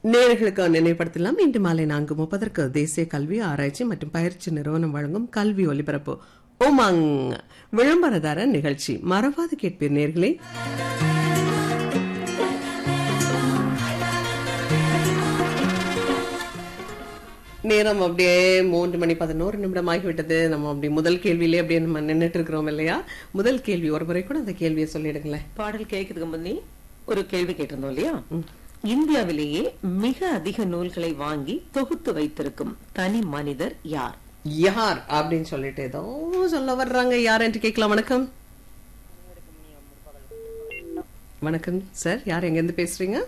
நேர்களுக்கு நினைவுபடுத்தலாம் இன்று மாலை நான்கு முப்பதற்கு தேசிய கல்வி ஆராய்ச்சி மற்றும் பயிற்சி நிறுவனம் வழங்கும் கல்வி ஒலிபரப்பு உமங் விளம்பரதார நிகழ்ச்சி மறவாது கேட்பீர் நேர்களே நேரம் அப்படியே மூன்று மணி பதினோரு நிமிடம் ஆகிவிட்டது நம்ம அப்படி முதல் கேள்வியிலே அப்படியே நம்ம நின்னுட்டு இருக்கிறோம் இல்லையா முதல் கேள்வி ஒரு முறை கூட அந்த கேள்வியை சொல்லிடுங்களேன் பாடல் கேட்கறதுக்கு முன்னே ஒரு கேள்வி கேட்டிருந்தோம் இல்லையா இந்தியாவிலேயே மிக அதிக நூல்களை வாங்கி தொகுத்து வைத்திருக்கும் தனி மனிதர் யார் யார் அப்படின்னு சொல்லிட்டு ஏதோ சொல்ல வர்றாங்க யார் என்று கேட்கலாம் வணக்கம் வணக்கம் சார் யார் எங்க இருந்து பேசுறீங்க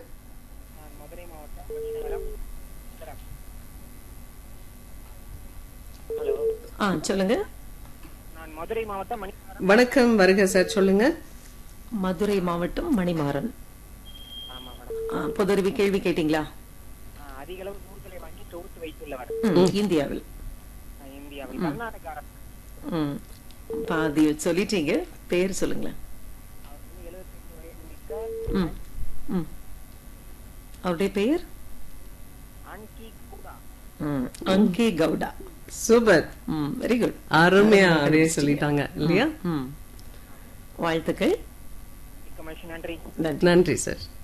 ஹலோ ஆ சொல்லுங்க நான் மதுரை மாவட்டம் மணி வணக்கம் வருக சார் சொல்லுங்க மதுரை மாவட்டம் மணிமாறன் ஆமா மேடம் ஆ, பொதறிவு கேள்வி கேட்டீங்களா ஆ, அதிக அளவு நூல்களை வாங்கி தொகுத்து வைத்துள்ளவர் ம், இந்தியாவில் ஆ, இந்தியாவில் கர்நாடக அரசு ம், பாதி சொல்லிட்டீங்க பேர் சொல்லுங்களேன் எழுபத்தைந்து வயது மிக்க ம், ம். அவருடைய பெயர் அன்கி கூடா ம், அங்கே கவுடா சூப்பர் ம் வெரி குட் அருமையா அப்படியே சொல்லிட்டாங்க இல்லையா ம் வாழ்த்துக்கள் மிக்க மகிழ்ச்சி நன்றி நன்றி நன்றி சார்